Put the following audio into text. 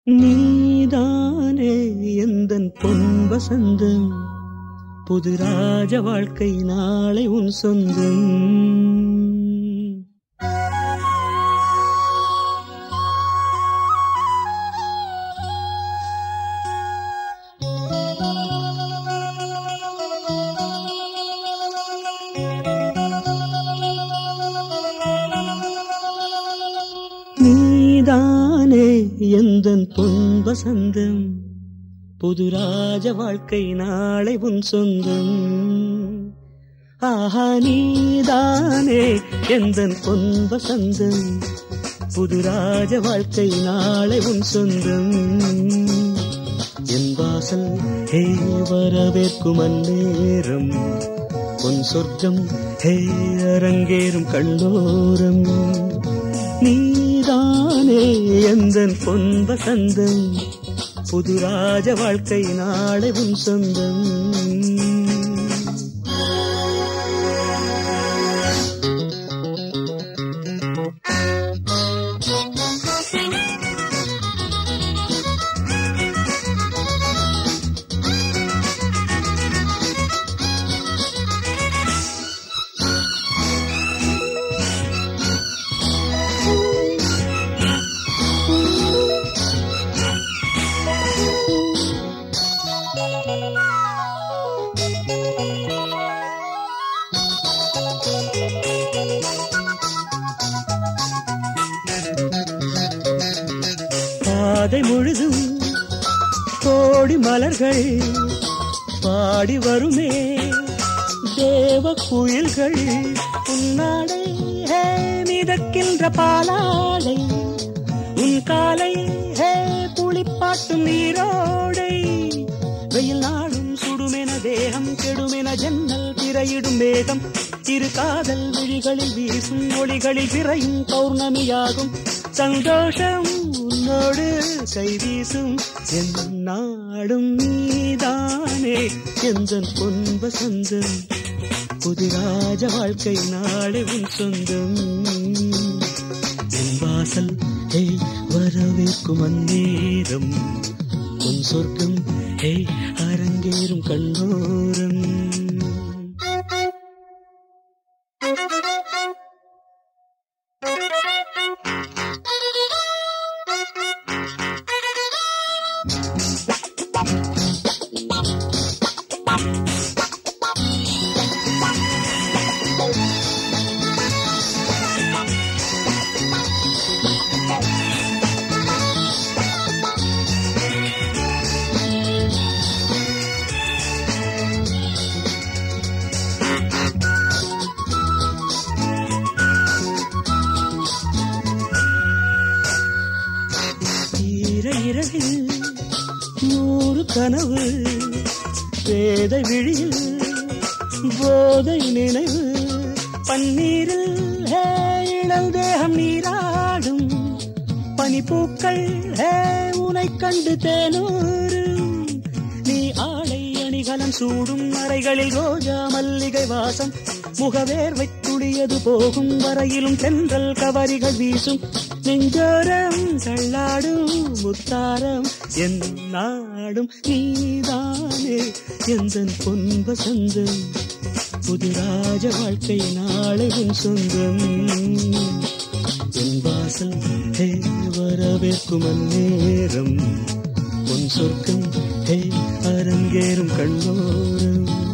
நீதானே எந்தன் பொன் வசந்தம் புது ராஜ வாழ்க்கை நாளை உன் சொந்தம் நீதானே எந்தன் பொன் வசந்தம் புது ராஜ வாழ்க்கை நாளை உன் சொந்தம் ஆஹா நீதானே எந்தன் பொன் வசந்தம் புது ராஜ வாழ்க்கை நாளை உன் சொந்தம் என் வாசல் ஹே வரவேற்கும் அந்நேரம் பொன் சொர்க்கம் ஹே அரங்கேறும் கண்டோரம் நீதானே எந்தன் பொன் வசந்தம் புது ராஜ வாழ்க்கை நாளை உன் சொந்தம் பாதை முழுதும் கோடி மலர்கள் பாடி வருமே தேவ குயில்கள் உன்னாடை ஹே மிதக்கின்ற பாலாடை உன் காலை ஹே புளிப்பாட்டும் நீரோடை வெயில் நாளும் சுடுமென தேகம் கெடுமென ஜன்னல் திரையிடும் மேகம் இரு காதல் விழிகளில் வீசும் ஒளிகளில் திரையும் பௌர்ணமியாகும் சந்தோஷம் உன்னோடு கை வீசும் என் நாடும் நீதானே எந்தன் பொன் வசந்தம் புதிராஜ வாழ்க்கை நாளை உன் சொந்தம் என் வாசல் ஹே வரவேற்கும் அந்நேரம் உன் சொர்க்கம் ஹே அரங்கேறும் கண்ணோரம் ஈர இரவில் நூறு கனவு வேத விழியில் போதை நினைவு பன்னீரில் ஹே இளம் தேகம் நீராடும் பனிப்பூக்கள் ஹே உனை கண்டு தேனூரும் நீ ஆடை அணிகலம் சூடும் அறைகளில் ரோஜா மல்லிகை வாசம் முகவேர்வை துளியது போகும் வரையிலும் தென்றல் கவரிகள் வீசும் நெஞ்சோரம் தள்ளாடும் முத்தாரம் என் நாடும் நீதானே எந்தன் பொன் வசந்தம் புது ராஜ வாழ்க்கை நாளை உன் சொந்தம் என் வாசல் ஹே வரவேற்கும் அந்நேரம் உன் சொர்க்கம் ஹே அரங்கேறும் கண்ணோரம்